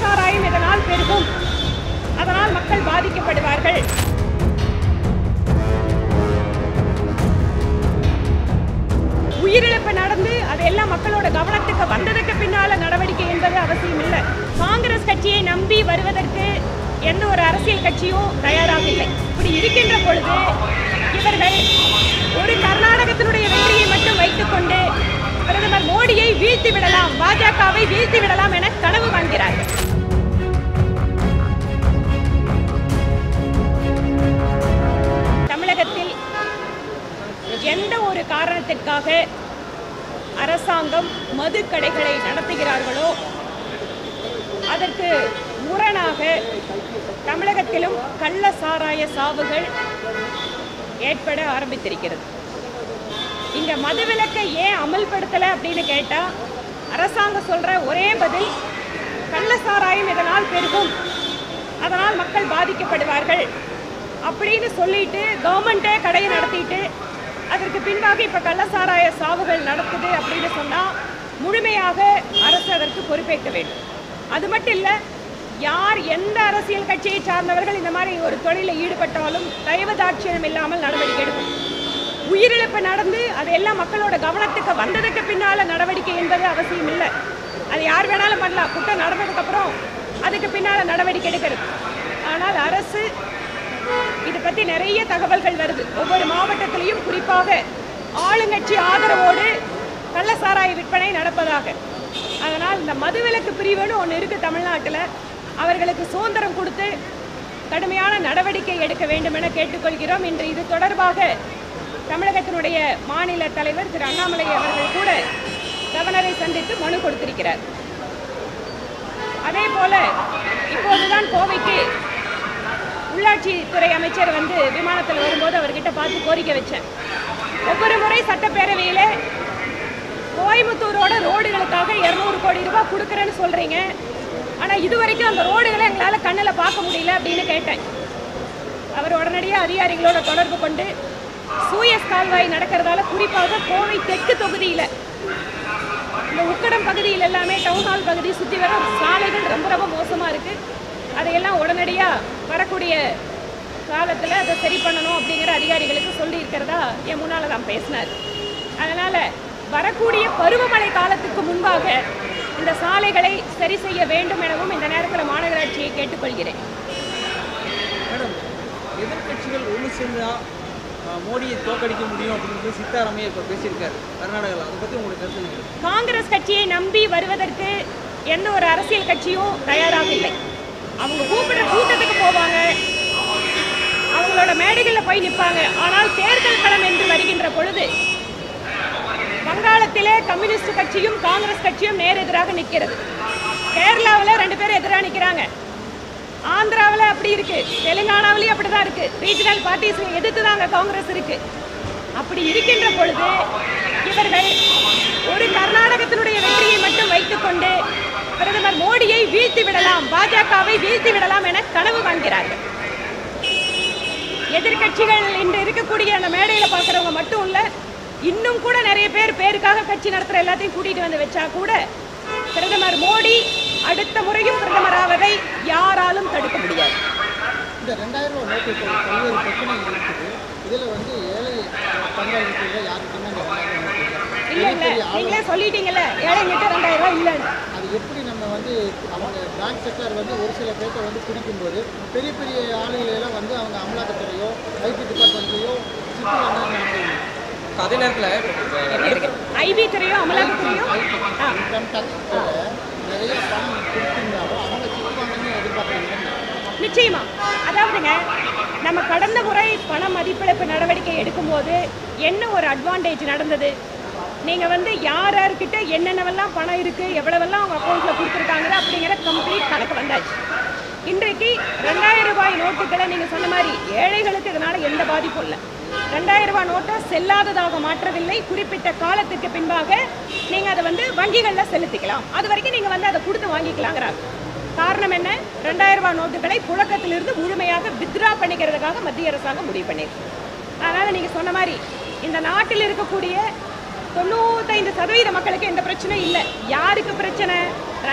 கள்ளசாராயம் இதனால் பெருகும் அதனால் மக்கள் பாதிக்கப்படுவார்கள் உயிரிழப்பு நடந்து அதெல்லாம் மக்களோட கவனத்துக்கு வந்ததுக்கு பின்னால நடவடிக்கை என்பது அவசியம் இல்லை காங்கிரஸ் கட்சியை நம்பி வருவதற்கு எந்த ஒரு அரசியல் கட்சியும் தயாராக இல்லை இப்படி இருக்கின்ற பொழுது இவர்கள் ஒரு கர்நாடகத்தினுடைய வெற்றியை மட்டும் வைத்துக்கொண்டு பிரதமர் மோடியை வீழ்த்தி விடலாம் பாஜகவை வீழ்த்தி விடலாம் என கனவு காண்கிறார்கள் தமிழகத்தில் எந்த ஒரு காரணத்திற்காக அரசாங்கம் மதுக்கடைகளை நடத்துகிறார்களோ அதற்கு முரணாக தமிழகத்திலும் கள்ள சாராய சாவுகள் ஏற்பட ஆரம்பித்திருக்கிறது இங்க மதுவிலக்கை ஏன் அமல்படுத்தலை அப்படின்னு கேட்டா அரசாங்கம் சொல்ற ஒரே பதில் கள்ள சாராயம் இதனால் பெருகும் அதனால் மக்கள் பாதிக்கப்படுவார்கள் அப்படின்னு சொல்லிட்டு கவர்மெண்ட்டே கடையை நடத்திட்டு அதற்கு பின்பாக இப்ப கள்ளசாராய சாவுகள் நடக்குது அப்படின்னு சொன்னா முழுமையாக அரசு அதற்கு பொறுப்பேற்க வேண்டும் அது மட்டும் இல்ல யார் எந்த அரசியல் கட்சியை சார்ந்தவர்கள் இந்த மாதிரி ஒரு தொழிலில் ஈடுபட்டாலும் தயவதாட்சியம் இல்லாமல் நடவடிக்கை எடுக்கணும் உயிரிழப்பு நடந்து அதெல்லாம் மக்களோட கவனத்துக்கு வந்ததுக்கு பின்னால நடவடிக்கை என்பது அவசியம் இல்லை அது யார் வேணாலும் பண்ணலாம் குற்றம் நடந்ததுக்கு அப்புறம் அதுக்கு பின்னால நடவடிக்கை எடுக்கிறது ஆனால் அரசு இது பத்தி நிறைய தகவல்கள் வருது ஒவ்வொரு மாவட்டத்திலையும் குறிப்பாக ஆளுங்கட்சி ஆதரவோடு கள்ளசாராய விற்பனை நடப்பதாக அதனால் இந்த மதுவிலக்கு பிரிவுன்னு ஒன்று இருக்கு தமிழ்நாட்டில் அவர்களுக்கு சுதந்திரம் கொடுத்து கடுமையான நடவடிக்கை எடுக்க வேண்டும் என கேட்டுக்கொள்கிறோம் இன்று இது தொடர்பாக தமிழகத்தினுடைய மாநில தலைவர் திரு அண்ணாமலை அவர்கள் கூட கவர்னரை சந்தித்து மனு கொடுத்திருக்கிறார் அதே போல இப்போதுதான் கோவைக்கு உள்ளாட்சித்துறை அமைச்சர் வந்து விமானத்தில் வரும்போது அவர்கிட்ட பார்த்து கோரிக்கை வச்சேன் ஒவ்வொரு முறை சட்டப்பேரவையில் கோயம்புத்தூரோட ரோடுகளுக்காக இரநூறு கோடி ரூபாய் கொடுக்குறேன்னு சொல்கிறீங்க ஆனால் இதுவரைக்கும் அந்த ரோடுகளை எங்களால் கண்ணில் பார்க்க முடியல அப்படின்னு கேட்டேன் அவர் உடனடியாக அதிகாரிகளோட தொடர்பு கொண்டு சூயஸ் கால்வாய் நடக்கிறதால குறிப்பாக கோவை தெற்கு தொகுதியில் இந்த உக்கடம் பகுதியில் எல்லாமே டவுன் ஹால் பகுதி சுற்றி வர சாலைகள் ரொம்ப ரொம்ப மோசமாக இருக்குது அதையெல்லாம் உடனடியாக வரக்கூடிய காலத்தில் அதை சரி பண்ணணும் அப்படிங்கிற அதிகாரிகளுக்கு சொல்லி இருக்கிறதா என் முன்னால் தான் பேசினார் அதனால் வரக்கூடிய பருவமழை காலத்துக்கு முன்பாக இந்த சாலைகளை சரி செய்ய வேண்டும் எனவும் இந்த நேரத்தில் மாநகராட்சியை கேட்டுக்கொள்கிறேன் மேடம் எதிர்க்கட்சிகள் ஒன்று சேர்ந்தா அஹ், மோடியை தோக்கடிக்க முடியும் அப்படின்னு சொல்லி சித்தாராமையா இப்போ பேசியிருக்காரு கர்நாடகாவில் அதை பற்றி உங்களுக்கு கருத்து என்ன? காங்கிரஸ் கட்சியை நம்பி வருவதற்கு எந்த ஒரு அரசியல் கட்சியும் தயாராக இல்லை அவங்க கூப்பிடுற கூட்டத்துக்கு போவாங்க அவங்களோட மேடைகளில் போய் நிற்பாங்க ஆனால் தேர்தல் களம் என்று வருகின்ற பொழுது வங்காளத்திலே கம்யூனிஸ்ட் கட்சியும் காங்கிரஸ் கட்சியும் நேர் எதிராக நிற்கிறது கேரளாவில் ரெண்டு பேரும் எதிராக நிற்கிறாங்க ஆந்திராவில் அப்படி இருக்கு தெலுங்கானாவிலையும் அப்படிதான் இருக்கு ரீஜனல் பார்ட்டிஸ் எதிர்த்து தாங்க காங்கிரஸ் இருக்கு அப்படி இருக்கின்ற பொழுது இவர்கள் ஒரு கர்நாடகத்தினுடைய வெற்றியை மட்டும் வைத்துக்கொண்டு பிரதமர் மோடியை வீழ்த்தி விடலாம் பாஜகவை வீழ்த்தி விடலாம் என கனவு காண்கிறார்கள் எதிர்க்கட்சிகள் இன்று இருக்கக்கூடிய அந்த மேடையில பார்க்குறவங்க மட்டும் இல்ல இன்னும் கூட நிறைய பேர் பேருக்காக கட்சி நடத்துற எல்லாத்தையும் கூட்டிட்டு வந்து வச்சா கூட பிரதமர் மோடி அடுத்த முறையும் பிரதமர் ஆவதை யாராலும் தடுக்க முடியாது இந்த ரெண்டாயிரம் ரூபாய் நோட்டு இப்போ பல்வேறு பிரச்சனைகள் இருக்குது இதில் வந்து ஏழை பங்காளிகள் யாருக்குமே இந்த ரெண்டாயிரம் நோட்டு இல்ல இல்ல நீங்களே சொல்லிட்டீங்கல்ல ஏழைங்கிட்ட ரெண்டாயிரம் ரூபாய் இல்லைன்னு அது எப்படி நம்ம வந்து அவங்க பேங்க் செக்டார் வந்து ஒரு சில பேர்த்த வந்து பிடிக்கும்போது பெரிய பெரிய ஆளுகளை எல்லாம் வந்து அவங்க அமலாக்கத்துறையோ ஐடி டிபார்ட்மெண்ட்லையோ சிக்கிவாங்க நினைக்கிறீங்க அதே நேரத்தில் ஐபி துறையும் அமலாக்கத்துறையும் ஆ இன்கம் டேக்ஸ் நிறைய பணம் கொடுத்துருந்தாலும் அவங்க சிக்குவாங்கன்னு எதிர்பார்க்குறாங்க நிச்சயமா அதாவதுங்க நம்ம கடந்த முறை பண மதிப்பிழப்பு நடவடிக்கை எடுக்கும்போது என்ன ஒரு அட்வான்டேஜ் நடந்தது நீங்கள் வந்து யார் யார்கிட்ட என்னென்னவெல்லாம் பணம் இருக்குது எவ்வளவெல்லாம் அவங்க அக்கௌண்ட்டில் கொடுத்துருக்காங்க அப்படிங்கிற கம்ப்ளீட் கணக்கு வந்தாச்சு இன்றைக்கு ரெண்டாயிரம் ரூபாய் நோட்டுகளை நீங்கள் சொன்ன மாதிரி ஏழைகளுக்கு இதனால் எந்த பாதிப்பும் இல்லை ரெண்டாயிரம் ரூபாய் நோட்டை செல்லாததாக மாற்றவில்லை குறிப்பிட்ட காலத்துக்கு பின்பாக நீங்கள் அதை வந்து வங்கிகளில் செலுத்திக்கலாம் அது வரைக்கும் நீங்கள் வந்து அதை கொடுத்து வாங்கிக்கலாங்கிறாங்க காரணம் என்ன ரெண்டாயிரம் ரூபாய் நோட்டுகளை புழக்கத்திலிருந்து முழுமையாக வித்ரா பண்ணிக்கிறதுக்காக மத்திய அரசாங்கம் முடிவு பண்ணியிருக்கு அதனால் நீங்கள் சொன்ன மாதிரி இந்த நாட்டில் இருக்கக்கூடிய தொண்ணூத்தைந்து சதவீத மக்களுக்கு எந்த பிரச்சனையும் இல்லை யாருக்கு பிரச்சனை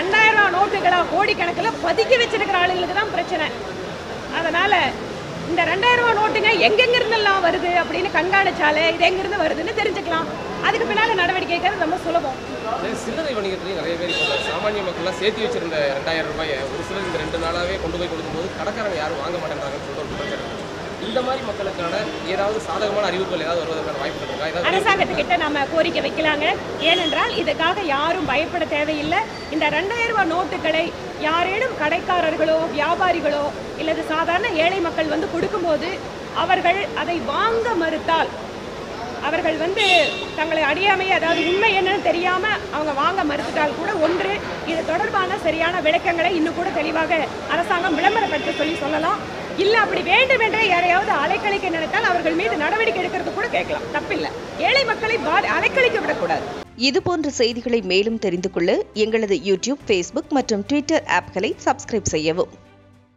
ரெண்டாயிரம் ரூபா நோட்டுகளா கோடிக்கணக்கில் பதுக்கி வச்சிருக்கிற ஆளுங்களுக்கு தான் பிரச்சனை அதனால இந்த ரெண்டாயிரம் ரூபா நோட்டுங்க எங்கெங்க இருந்தெல்லாம் வருது அப்படின்னு கண்காணிச்சாலே இது எங்கிருந்து வருதுன்னு தெரிஞ்சுக்கலாம் அதுக்கு பின்னால நடவடிக்கை எடுக்கிறது ரொம்ப சுலபம் அதே சில்லறை வணிகத்துலையும் நிறைய பேர் இப்போ சாமானிய மக்கள்லாம் சேர்த்து வச்சிருந்த ரெண்டாயிரம் ரூபாயை ஒரு சிலர் இந்த ரெண்டு நாளாவே கொண்டு போய் கொடுக்கும்போது கடைக்காரங்க யாரும் வாங்க மாட்டேங்கிறாங்கன்னு சொல்லிட்டு ஒரு குற்றச்சாட்டு இருக்கு. இந்த மாதிரி மக்களுக்கான ஏதாவது சாதகமான அறிவிப்புகள் ஏதாவது வருவதற்கான வாய்ப்பு இருக்கா ஏதாவது அரசாங்கத்துக்கிட்ட நம்ம கோரிக்கை வைக்கலாங்க ஏனென்றால் இதுக்காக யாரும் பயப்பட தேவையில்லை இந்த ரெண்டாயிரம் ரூபாய் நோட்டுகளை யாரேனும் கடைக்காரர்களோ வியாபாரிகளோ இல்லது சாதாரண ஏழை மக்கள் வந்து கொடுக்கும்போது அவர்கள் அதை வாங்க மறுத்தால் அவர்கள் வந்து தங்களை அறியாமையே அதாவது உண்மை என்னன்னு தெரியாம அவங்க வாங்க மறுத்துட்டால் கூட ஒன்று இது தொடர்பான சரியான விளக்கங்களை இன்னும் கூட தெளிவாக அரசாங்கம் விளம்பரப்படுத்த சொல்லி சொல்லலாம் இல்ல அப்படி வேண்டுமென்றே யாரையாவது அலைக்கழிக்க நினைத்தால் அவர்கள் மீது நடவடிக்கை எடுக்கிறது கூட கேட்கலாம் தப்பில்லை ஏழை மக்களை பாதி அலைக்கழிக்க விடக்கூடாது இதுபோன்ற செய்திகளை மேலும் தெரிந்து கொள்ள எங்களது யூடியூப் ஃபேஸ்புக் மற்றும் ட்விட்டர் ஆப்களை சப்ஸ்கிரைப் செய்யவும்